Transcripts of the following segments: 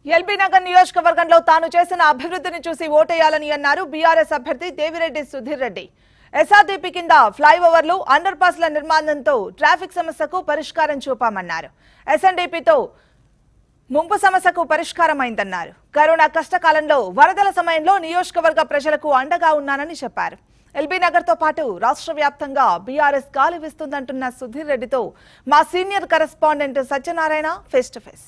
LB Nagar నియోజకవర్గంలో తాను చేసిన అభివృద్ధిని చూసి ఓటేయాలని అన్నారు బీఆర్ఎస్ అభ్యర్థి దేవిరెడ్డి సుధీర్ రెడ్డి ఎస్ఆర్డీపీ కింద ఫ్లైఓవర్లు అండర్ పాస్ల నిర్మాణంతో ట్రాఫిక్ సమస్యకు పరిష్కారం చూపామన్నారు ఎస్ఎన్డీపీతో ముంపు సమస్యకు పరిష్కారమైందన్నారు కరోనా కష్టకాలంలో వరదల సమయంలో నియోజకవర్గ ప్రజలకు అండగా ఉన్నానని చెప్పారు ఎల్బీ నగర్ తో పాటు రాష్ట్ర వ్యాప్తంగా బీఆర్ఎస్ గాలి వీస్తుందంటున్న సుధీర్ రెడ్డితో మా senior correspondent Satyanarayana face to face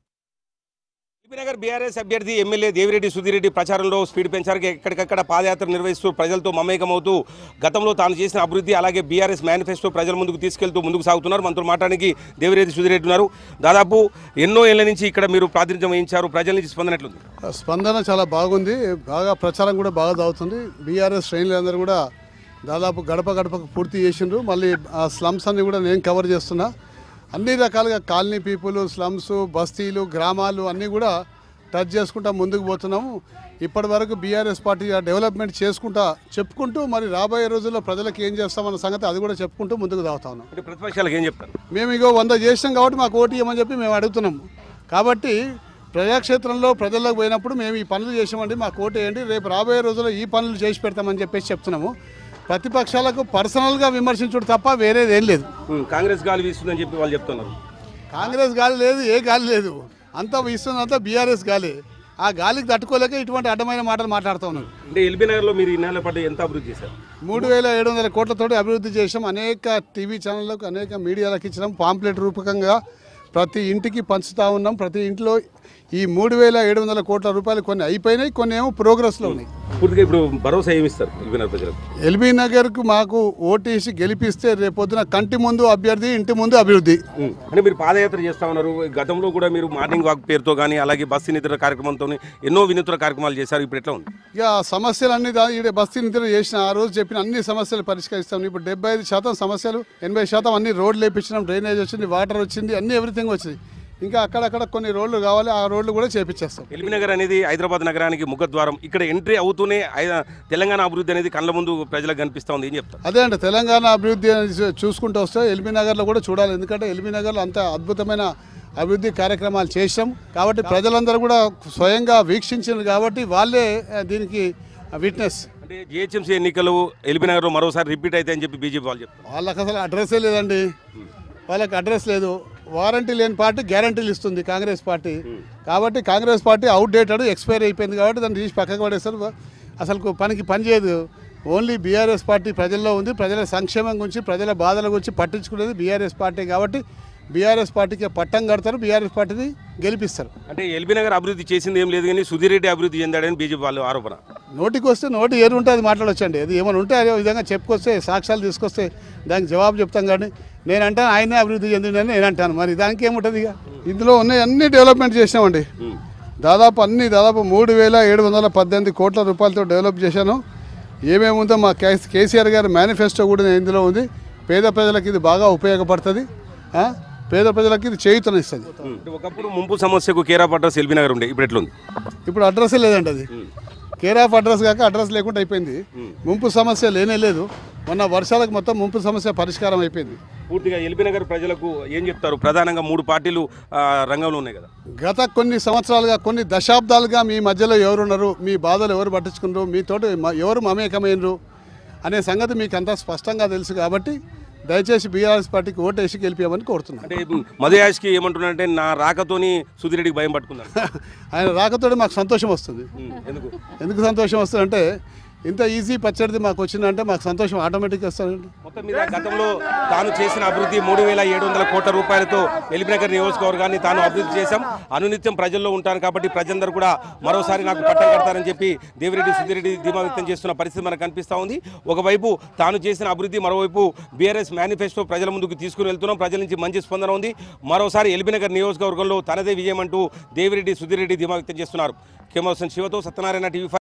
Nagar BRS అభ్యర్థి ఎమ్మెల్యే దేవిరెడ్డి సుధీరెడ్డి ప్రచారంలో స్పీడ్ పెంచారు ఎక్కడికక్కడ పాదయాత్ర నిర్వహిస్తూ ప్రజలతో మమేకమవుతూ గతంలో తాను చేసిన అభివృద్ధి అలాగే బీఆర్ఎస్ మేనిఫెస్టో ప్రజల ముందుకు తీసుకెళ్తూ ముందుకు సాగుతున్నారు మనతో మాట్లాడడానికి దేవిరెడ్డి సుధీరెడ్డి ఉన్నారు దాదాపు ఎన్నో ఏళ్ల నుంచి ఇక్కడ మీరు ప్రాతినిధ్యం వహించారు ప్రజల నుంచి స్పందన ఎట్లుంది స్పందన చాలా బాగుంది బాగా ప్రచారం కూడా బాగా సాగుతుంది బీఆర్ఎస్ శ్రేణులందరూ కూడా దాదాపు గడప గడపకు పూర్తి చేసిండ్రు మళ్ళీ ఆ స్లమ్స్ అన్ని కూడా నేను కవర్ చేస్తున్నా అన్ని రకాలుగా కాలనీ పీపుల్ స్లమ్స్ బస్తీలు గ్రామాలు అన్నీ కూడా టచ్ చేసుకుంటా ముందుకు పోతున్నాము ఇప్పటి వరకు బీఆర్ఎస్ పార్టీ ఆ డెవలప్మెంట్ చేసుకుంటా చెప్పుకుంటూ మరి రాబోయే రోజుల్లో ప్రజలకు ఏం చేస్తామన్న సంగతి అది కూడా చెప్పుకుంటూ ముందుకు సాగుతా ఉన్నాం అంటే ప్రతిపక్షాలకు ఏం చెప్తారు మేము ఇగో వంద చేసినాం కాబట్టి మాకు ఓటు ఇవ్వమని చెప్పి మేము అడుగుతున్నాం కాబట్టి ప్రజాక్షేత్రంలో ప్రజల్లోకి పోయినప్పుడు మేము ఈ పనులు చేసామండి మాకు ఓటు వేయండి రేపు రాబోయే రోజుల్లో ఈ పనులు చేసి పెడతామని చెప్పేసి చెప్తున్నాము ప్రతిపక్షాలకు పర్సనల్గా విమర్శించుడు తప్ప వేరేది ఏం లేదు ఉమ్, కాంగ్రెస్ గాలి వీస్తుందని చెప్పి వాళ్ళు చెప్తున్నారు కాంగ్రెస్ గాలి లేదు ఏ గాలి లేదు అంతా ఇస్తున్నంతా బీఆర్ఎస్ గాలి ఆ గాలికి తట్టుకోలేక ఇటువంటి అడ్డమైన మాటలు మాట్లాడుతూ ఉన్నారు అంటే ఎల్బీ నగర్లో మీరు ఈ నెల పాటు ఎంత అభివృద్ధి చేశారు మూడు వేల ఏడు వందల కోట్లతోటి అభివృద్ధి చేసాం అనేక టీవీ ఛానళ్ళకు అనేక మీడియాలకు ఇచ్చినాం పాంప్లెట్ రూపకంగా ప్రతి ఇంటికి పంచుతా ఉన్నాం ప్రతి ఇంట్లో ఈ మూడు వేల ఏడు వందల కోట్ల రూపాయలు కొన్ని అయిపోయినాయి కొన్ని ఏమో ప్రోగ్రెస్లో ఉన్నాయి పూర్తిగా ఇప్పుడు భరోసా ఏమిస్తారు ఎల్బీ నగర్ ప్రజలకు ఎల్బీ నగర్కు మాకు ఓటేసి గెలిపిస్తే రేపొద్దున కంటి ముందు అభ్యర్థి ఇంటి ముందు అభివృద్ధి ఉమ్, అంటే మీరు పాదయాత్ర చేస్తా ఉన్నారు గతంలో కూడా మీరు మార్నింగ్ వాక్ పేరుతో కానీ అలాగే బస్సు నిద్ర కార్యక్రమంతో ఎన్నో వినూత్న కార్యక్రమాలు చేశారు ఇప్పుడు ఎట్లా ఉంది ఇక సమస్యలన్నీ దా ఈడ బస్తీ నిద్ర చేసిన ఆ రోజు చెప్పిన అన్ని సమస్యలు పరిష్కరిస్తాం ఇప్పుడు డెబ్బై ఐదు శాతం సమస్యలు ఎనభై శాతం అన్ని రోడ్లు వేయించినాం డ్రైనేజ్ వచ్చింది వాటర్ వచ్చింది అన్ని ఎవ్రీథింగ్ వచ్చింది ఇంకా అక్కడక్కడ కొన్ని రోడ్లు కావాలి ఆ రోడ్లు కూడా చేపించేస్తాం ఎల్బీ నగర్ అనేది హైదరాబాద్ నగరానికి ముఖద్వారం ఇక్కడ ఎంట్రీ అవుతూనే ఐ- తెలంగాణ అభివృద్ధి అనేది కళ్ళ ముందు ప్రజలకు కనిపిస్తా ఉంది ఏం చెప్తారు అదే అండి తెలంగాణ అభివృద్ధి అనేది చూ- చూసుకుంటూ వస్తే ఎల్బీ నగర్లో కూడా చూడాలి ఎందుకంటే ఎల్బీ నగర్లో అంత అద్భుతమైన అభివృద్ధి కార్యక్రమాలు చేసాం కాబట్టి ప్రజలందరూ కూడా స్వయంగా వీక్షించారు కాబట్టి వాళ్ళే ఆ, దీనికి విట్నెస్ అంటే జిహెచ్ఎంసీ ఎన్నికలు ఎల్బీ నగర్లో మరోసారి రిపీట్ అయితే అని చెప్పి బీజేపీ వాళ్ళు చెప్తారు వాళ్ళకి అసలు అడ్రస్సే లేదండి వాళ్ళకి అడ్రస్ లేదు వారంటీ లేని పార్టీ గ్యారంటీలు ఇస్తుంది కాంగ్రెస్ పార్టీ కాబట్టి కాంగ్రెస్ పార్టీ అవుట్డేటెడ్ ఎక్స్పైర్ అయిపోయింది కాబట్టి దాన్ని తీసి పక్కకు పడేస్తారు అసలు పనికి పని చేయదు ఓన్లీ బీఆర్ఎస్ పార్టీ ప్రజల్లో ఉంది ప్రజల సంక్షేమం గురించి ప్రజల బాధల గురించి పట్టించుకునేది బీఆర్ఎస్ పార్టీ కాబట్టి బీఆర్ఎస్ పార్టీకి పట్టం కడతారు బీఆర్ఎస్ పార్టీని గెలిపిస్తారు అంటే ఎల్బీ నగర్ అభివృద్ధి చేసింది ఏం లేదు కానీ సుధీర్ రెడ్డి అభివృద్ధి చెందాడని బీజేపీ వాళ్ళు ఆరోపణ నోటికి వస్తే నోటి ఏది ఉంటే అది మాట్లాడొచ్చండి అది ఏమైనా ఉంటే అదే విధంగా చెప్పుకొస్తే సాక్ష్యాలు తీసుకొస్తే దానికి జవాబు చెప్తాం కానీ నేను అంటాను ఆయనే అభివృద్ధి చెందిండని నేను అంటాను మరి దానికి ఏముంటుంది ఇక ఇందులో ఉన్నాయి అన్ని డెవలప్మెంట్ చేసామండి దాదాపు అన్ని దాదాపు మూడు వేల ఏడు వందల పద్దెనిమిది కోట్ల రూపాయలతో డెవలప్ చేశాను ఏమేమి ఉందో మా కేస్ కేసీఆర్ గారి మేనిఫెస్టో కూడా ఇందులో ఉంది పేద ప్రజలకు ఇది బాగా ఉపయోగపడుతుంది ఆ? పేద ప్రజలకు ఇది చేయుతనిస్తుంది అంటే ఒకప్పుడు ముంపు సమస్యకు కేరాప్ అడ్రస్ ఎల్బీ నగర్ ఉండే ఇప్పుడు ఎట్లుంది ఇప్పుడు అడ్రస్ లేదండి అది కేర్ ఆఫ్ అడ్రస్ కాక అడ్రస్ లేకుండా అయిపోయింది ముంపు సమస్య లేనే లేదు మొన్న వర్షాలకు మొత్తం ముంపు సమస్య పరిష్కారం అయిపోయింది పూర్తిగా ఎల్బీ నగర్ ప్రజలకు ఏం చెప్తారు ప్రధానంగా మూడు పార్టీలు ఆ, రంగంలో ఉన్నాయి కదా గత కొన్ని సంవత్సరాలుగా కొన్ని దశాబ్దాలుగా మీ మధ్యలో ఎవరున్నారు మీ బాధలు ఎవరు పట్టించుకున్నారు మీతోటి మ- ఎవరు మమేకమైనరు అనే సంగతి మీకు అంతా స్పష్టంగా తెలుసు కాబట్టి దయచేసి బీఆర్ఎస్ పార్టీకి ఓటేసి గెలిపించమని కోరుతున్నాను అంటే మధుయాష్కి ఏమంటున్నారంటే నా రాకతోని సుధీర్ రెడ్డికి భయం పట్టుకున్నాను ఆయన రాకతోటి మాకు సంతోషం వస్తుంది ఉమ్, ఎందుకు ఎందుకు సంతోషం వస్తుందంటే ఇంత ఈజీ పచ్చడిది మాకు వచ్చిందంటే మాకు సంతోషం ఆటోమేటిక్గా వస్తుందండి మొత్తం మీద గతంలో తాను చేసిన అభివృద్ధి మూడు వేల ఏడు వందల కోట్ల రూపాయలతో ఎలిపినగర్ నియోజకవర్గాన్ని తాను అభివృద్ధి చేశాం అనునిత్యం ప్రజల్లో ఉంటాను కాబట్టి ప్రజలందరూ కూడా మరోసారి నాకు పట్టం కడతారని చెప్పి దేవిరెడ్డి సుధిరెడ్డి ధీమా వ్యక్తం చేస్తున్న పరిస్థితి మనకు కనిపిస్తూ ఉంది ఒకవైపు తాను చేసిన అభివృద్ధి మరోవైపు బీఆర్ఎస్ మేనిఫెస్టో ప్రజల ముందుకు తీసుకుని వెళ్తున్నాం ప్రజల నుంచి మంచి స్పందన ఉంది మరోసారి ఎలిపినగర్ నియోజకవర్గంలో తనదే విజయం అంటూ దేవిరెడ్డి సుధిరెడ్డి ధీమా వ్యక్తం చేస్తున్నారు కెమోసన్ శివతో సత్యనారాయణ టీవీ